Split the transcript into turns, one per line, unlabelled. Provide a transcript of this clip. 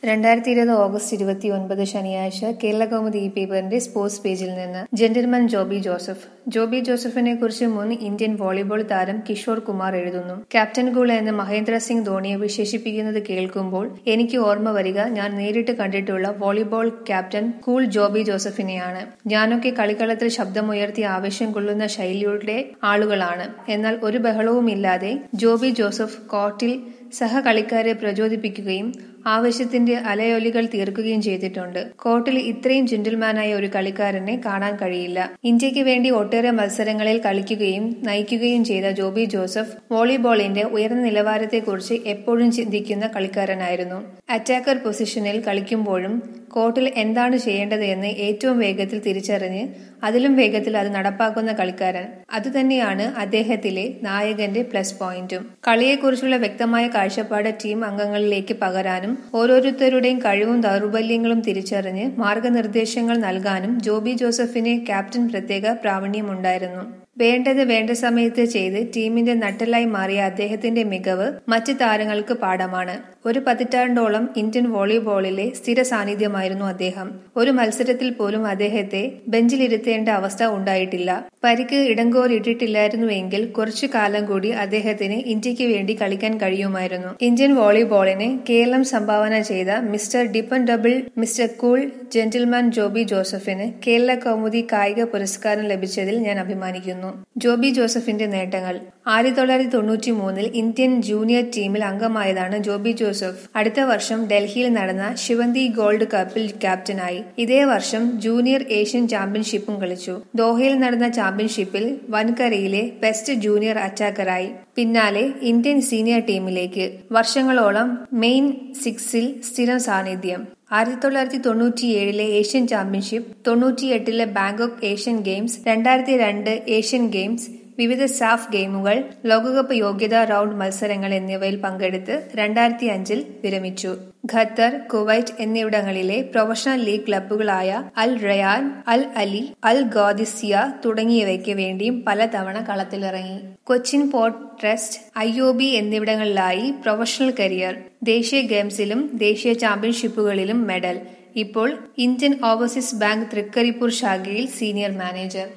രണ്ടായിരത്തി ഇരുപത് ഓഗസ്റ്റ് ഇരുപത്തി ഒൻപത് ശനിയാഴ്ച കേരളകൗമുദി ഈ പേപ്പറിന്റെ സ്പോർട്സ് പേജിൽ നിന്ന് ജെന്റിൽമാൻ ജോബി ജോസഫ് ജോബി ജോസഫിനെ കുറിച്ച് മുൻ ഇന്ത്യൻ വോളിബോൾ താരം കിഷോർ കുമാർ എഴുതുന്നു ക്യാപ്റ്റൻ കൂൾ എന്ന് മഹേന്ദ്ര സിംഗ് ധോണിയെ വിശേഷിപ്പിക്കുന്നത് കേൾക്കുമ്പോൾ എനിക്ക് ഓർമ്മ വരിക ഞാൻ നേരിട്ട് കണ്ടിട്ടുള്ള വോളിബോൾ ക്യാപ്റ്റൻ കൂൾ ജോബി ജോസഫിനെയാണ് ഞാനൊക്കെ കളിക്കളത്തിൽ ശബ്ദമുയർത്തി ആവേശം കൊള്ളുന്ന ശൈലിയുടെ ആളുകളാണ് എന്നാൽ ഒരു ബഹളവുമില്ലാതെ ജോബി ജോസഫ് കോർട്ടിൽ സഹകളിക്കാരെ പ്രചോദിപ്പിക്കുകയും ആവശ്യത്തിന്റെ അലയൊലികൾ തീർക്കുകയും ചെയ്തിട്ടുണ്ട് കോർട്ടിൽ ഇത്രയും ജെന്റിൽമാനായ ഒരു കളിക്കാരനെ കാണാൻ കഴിയില്ല ഇന്ത്യക്ക് വേണ്ടി ഒട്ടേറെ മത്സരങ്ങളിൽ കളിക്കുകയും നയിക്കുകയും ചെയ്ത ജോബി ജോസഫ് വോളിബോളിന്റെ ഉയർന്ന നിലവാരത്തെക്കുറിച്ച് എപ്പോഴും ചിന്തിക്കുന്ന കളിക്കാരനായിരുന്നു അറ്റാക്കർ പൊസിഷനിൽ കളിക്കുമ്പോഴും കോർട്ടിൽ എന്താണ് ചെയ്യേണ്ടത് എന്ന് ഏറ്റവും വേഗത്തിൽ തിരിച്ചറിഞ്ഞ് അതിലും വേഗത്തിൽ അത് നടപ്പാക്കുന്ന കളിക്കാരൻ അതുതന്നെയാണ് അദ്ദേഹത്തിലെ നായകന്റെ പ്ലസ് പോയിന്റും കളിയെക്കുറിച്ചുള്ള വ്യക്തമായ കാഴ്ചപ്പാട് ടീം അംഗങ്ങളിലേക്ക് പകരാനും ഓരോരുത്തരുടെയും കഴിവും ദൗർബല്യങ്ങളും തിരിച്ചറിഞ്ഞ് മാർഗനിർദ്ദേശങ്ങൾ നൽകാനും ജോബി ജോസഫിന് ക്യാപ്റ്റൻ പ്രത്യേക പ്രാവീണ്യമുണ്ടായിരുന്നു വേണ്ടത് വേണ്ട സമയത്ത് ചെയ്ത് ടീമിന്റെ നട്ടലായി മാറിയ അദ്ദേഹത്തിന്റെ മികവ് മറ്റ് താരങ്ങൾക്ക് പാഠമാണ് ഒരു പതിറ്റാണ്ടോളം ഇന്ത്യൻ വോളിബോളിലെ സ്ഥിര സാന്നിധ്യമായിരുന്നു അദ്ദേഹം ഒരു മത്സരത്തിൽ പോലും അദ്ദേഹത്തെ ബെഞ്ചിലിരുത്തേണ്ട അവസ്ഥ ഉണ്ടായിട്ടില്ല പരിക്ക് ഇടങ്കോലിട്ടിട്ടില്ലായിരുന്നുവെങ്കിൽ കുറച്ചു കാലം കൂടി അദ്ദേഹത്തിന് ഇന്ത്യക്ക് വേണ്ടി കളിക്കാൻ കഴിയുമായിരുന്നു ഇന്ത്യൻ വോളിബോളിന് കേരളം സംഭാവന ചെയ്ത mister dependable mister cool gentleman Joby ജോസഫിന് കേരള കൗമുദി കായിക പുരസ്കാരം ലഭിച്ചതിൽ ഞാൻ അഭിമാനിക്കുന്നു ജോബി ജോസഫിന്റെ നേട്ടങ്ങൾ ആയിരത്തി തൊള്ളായിരത്തി തൊണ്ണൂറ്റി മൂന്നിൽ ഇന്ത്യൻ ജൂനിയർ ടീമിൽ അംഗമായതാണ് ജോബി ജോസഫ് അടുത്ത വർഷം ഡൽഹിയിൽ നടന്ന ശിവന്തി ഗോൾഡ് കപ്പിൽ ക്യാപ്റ്റനായി ഇതേ വർഷം ജൂനിയർ ഏഷ്യൻ ചാമ്പ്യൻഷിപ്പും കളിച്ചു ദോഹയിൽ നടന്ന ചാമ്പ്യൻഷിപ്പിൽ വൻകരയിലെ ബെസ്റ്റ് ജൂനിയർ അറ്റാക്കറായി പിന്നാലെ ഇന്ത്യൻ സീനിയർ ടീമിലേക്ക് വർഷങ്ങളോളം മെയിൻ സിക്സിൽ സ്ഥിരം സാന്നിധ്യം ആയിരത്തി തൊള്ളായിരത്തി തൊണ്ണൂറ്റിയേഴിലെ ഏഷ്യൻ ചാമ്പ്യൻഷിപ്പ് തൊണ്ണൂറ്റിയെട്ടിലെ ബാങ്കോക്ക് ഏഷ്യൻ ഗെയിംസ് രണ്ടായിരത്തി രണ്ട് ഏഷ്യൻ ഗെയിംസ് വിവിധ സാഫ് ഗെയിമുകൾ ലോകകപ്പ് യോഗ്യതാ റൗണ്ട് മത്സരങ്ങൾ എന്നിവയിൽ പങ്കെടുത്ത് രണ്ടായിരത്തി അഞ്ചിൽ വിരമിച്ചു ഖത്തർ കുവൈറ്റ് എന്നിവിടങ്ങളിലെ പ്രൊഫഷണൽ ലീഗ് ക്ലബ്ബുകളായ Al Rayyan Al Ali Al Qadsia തുടങ്ങിയവയ്ക്ക് വേണ്ടിയും പലതവണ കളത്തിലിറങ്ങി Cochin Port Trust I O B എന്നിവിടങ്ങളിലായി പ്രൊഫഷണൽ കരിയർ ദേശീയ ഗെയിംസിലും ദേശീയ ചാമ്പ്യൻഷിപ്പുകളിലും മെഡൽ ഇപ്പോൾ ഇന്ത്യൻ ഓവർസീസ് ബാങ്ക് തൃക്കരിപ്പൂർ ശാഖയിൽ സീനിയർ മാനേജർ